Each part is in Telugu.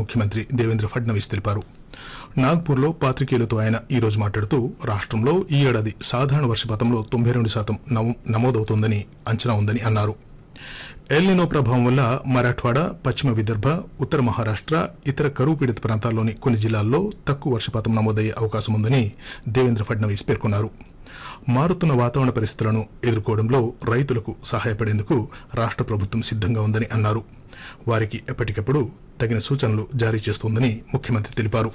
ముఖ్యమంత్రి దేవేంద్ర ఫడ్నవీస్ తెలిపారు నాగ్పూర్లో పాత్రికేయులతో ఆయన ఈ రోజు మాట్లాడుతూ రాష్ట్రంలో ఈ ఏడాది సాధారణ వర్షపాతంలో తొంభై రెండు శాతం నమో- నమోదవుతోందని అంచనా ఉందని అన్నారు ఎల్నినో ప్రభావం వల్ల మరాఠ్వాడా పశ్చిమ విదర్భ ఉత్తర మహారాష్ట్ర ఇతర కరువు పీడిత ప్రాంతాల్లోని కొన్ని జిల్లాల్లో తక్కువ వర్షపాతం నమోదయ్యే అవకాశం ఉందని దేవేంద్ర ఫడ్నవీస్ పేర్కొన్నారు మారుతున్న వాతావరణ పరిస్థితులను ఎదుర్కోవడంలో రైతులకు సహాయపడేందుకు రాష్ట్ర ప్రభుత్వం సిద్ధంగా ఉందని అన్నారు వారికి ఎప్పటికప్పుడు తగిన సూచనలు జారీ చేస్తోందని ముఖ్యమంత్రి తెలిపారు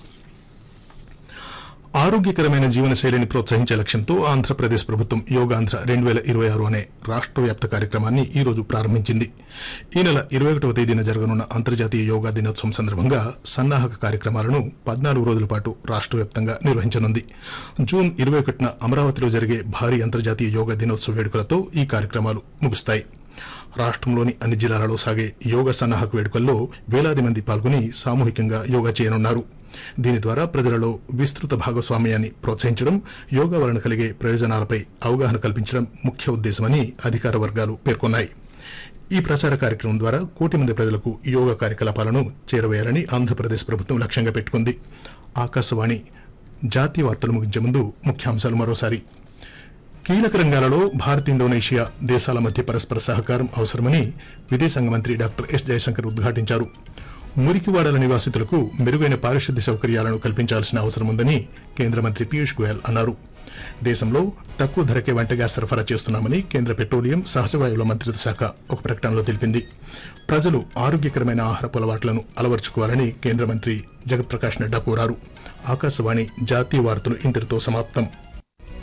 ఆరోగ్యకరమైన జీవనశైలిని ప్రోత్సహించే లక్ష్యంతో ఆంధ్రప్రదేశ్ ప్రభుత్వం యోగాంధ్ర రెండు వేల ఇరవై ఆరు అనే రాష్ట్ర వ్యాప్త కార్యక్రమాన్ని ఈ రోజు ప్రారంభించింది ఈ నెల ఇరవై ఒకటవ తేదీన జరగనున్న అంతర్జాతీయ యోగా దినోత్సవం సందర్భంగా సన్నాహక కార్యక్రమాలను పద్నాలుగు రోజుల పాటు రాష్ట్ర వ్యాప్తంగా నిర్వహించనుంది జూన్ ఇరవై ఒకటిన అమరావతిలో జరిగే భారీ అంతర్జాతీయ యోగా దినోత్సవ వేడుకలతో ఈ కార్యక్రమాలు ముగుస్తాయి రాష్ట్రంలోని అన్ని జిల్లాలలో సాగే యోగా సన్నాహక వేడుకల్లో వేలాది మంది పాల్గొని సామూహికంగా యోగా చేయనున్నారు దీని ద్వారా ప్రజలలో విస్తృత భాగస్వామ్యాన్ని ప్రోత్సహించడం యోగా వలన కలిగే ప్రయోజనాలపై అవగాహన కల్పించడం ముఖ్య ఉద్దేశమని అధికార వర్గాలు పేర్కొన్నాయి ఈ ప్రచార కార్యక్రమం ద్వారా కోటి మంది ప్రజలకు యోగా కార్యకలాపాలను చేరవేయాలని ఆంధ్రప్రదేశ్ ప్రభుత్వం లక్ష్యంగా పెట్టుకుంది ఆకాశవాణి జాతీయ వార్తలు ముగించే ముందు ముఖ్యాంశాలు మరోసారి కీలక రంగాలలో భారత్ ఇండోనేషియా దేశాల మధ్య పరస్పర సహకారం అవసరమని విదేశాంగ మంత్రి డాక్టర్ ఎస్ జయశంకర్ ఉద్ఘాటించారు మురికివాడల నివాసితులకు మెరుగైన పారిశుద్ధ్య సౌకర్యాలను కల్పించాల్సిన అవసరం ఉందని కేంద్ర మంత్రి పీయూష్ గోయల్ అన్నారు దేశంలో తక్కువ ధరకే వంట గ్యాస్ సరఫరా చేస్తున్నామని కేంద్ర పెట్రోలియం సహజ వాయువుల మంత్రిత్వ శాఖ ఒక ప్రకటనలో తెలిపింది ప్రజలు ఆరోగ్యకరమైన ఆహారపు అలవాట్లను అలవర్చుకోవాలని కేంద్ర మంత్రి జగత్ ప్రకాష్ నడ్డా కోరారు ఆకాశవాణి జాతీయ వార్తలు ఇంతటితో సమాప్తం